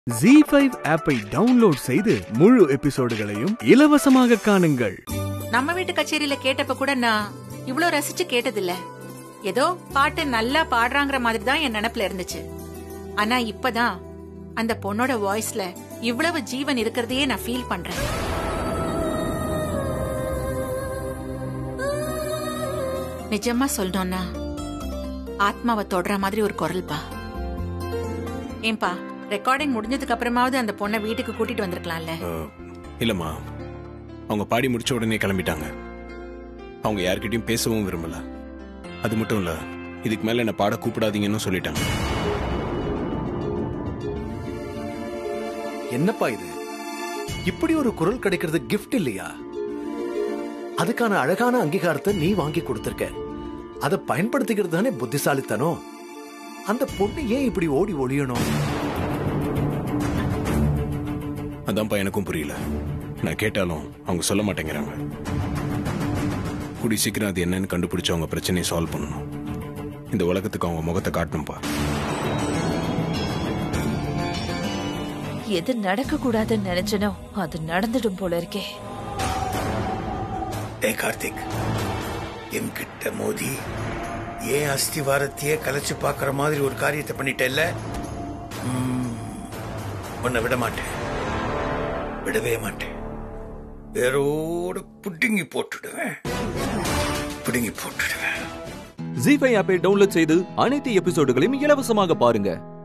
G five ஆப்பை download செய்து முழு எபிசோடுகளையும் இலவசமாக காணுங்கள் நம்ம வீட்டு கச்சேரியில கேட்டப்ப கூட நான் இவ்ளோ ரசிச்சு கேட்டதில்ல ஏதோ பாட்டு நல்லா பாடுறாங்கிற மாதிரி தான் என் நினப்புல இருந்துச்சு ஆனா இப்பதான் அந்த பொண்ணோட வாய்ஸ்ல இவ்வளவு ஜீவன் இருக்கிறதையே நான் ஃபீல் பண்றேன் நிஜமா சொல்லணும்னா ஆத்மாவை தொடுற மாதிரி ஒரு குரல்பா ஏன்பா ரெக்கார்டிங் முடிஞ்சதுக்கு அப்புறமாவது அந்த பொண்ணை வீட்டுக்கு கூட்டிட்டு வந்திருக்கலாம்ல அஹ், இல்லம்மா அவங்க பாடி முடிச்ச உடனே கிளம்பிட்டாங்க அவங்க யார்கிட்டயும் பேசவும் விரும்பல அது மட்டும் இல்ல இதுக்கு மேல என்ன பாட கூப்பிடாதீங்கன்னு சொல்லிட்டாங்க என்னப்பா இது இப்படி ஒரு குரல் கிடைக்கிறது கிஃப்ட் இல்லையா அதுக்கான அழகான அங்கீகாரத்தை நீ வாங்கி கொடுத்திருக்க அதை பயன்படுத்திக்கிறது தானே புத்திசாலித்தனம் அந்த பொண்ணு ஏன் இப்படி ஓடி ஒளியணும் அதான்ப்பா எனக்கும் புரியல நான் கேட்டாலும் அவங்க சொல்ல மாட்டேங்கிறாங்க கூடி சீக்கிரம் அது என்னன்னு கண்டுபிடிச்சு அவங்க பிரச்சனையை சால்வ் பண்ணணும் இந்த உலகத்துக்கு அவங்க முகத்தை காட்டணும்ப்பா எது நடக்க கூடாதுன்னு நினைச்சனோ அது நடந்துடும் போல இருக்கே டே கார்த்திக் என்கிட்ட மோதி ஏன் அஸ்திவாரத்தையே கலைச்சு பார்க்குற மாதிரி ஒரு காரியத்தை பண்ணிட்டேல்ல ம், உன்னை விட மாட்டேன் விடவே மாட்டேன் வேரோடு புடுங்கி போட்டுடுவேன் புடுங்கி போட்டுடுவேன் ஜி ஃபைவ் ஆப்பை டவுன்லோட் செய்து அனைத்து எபிசோடுகளையும் இலவசமாக பாருங்க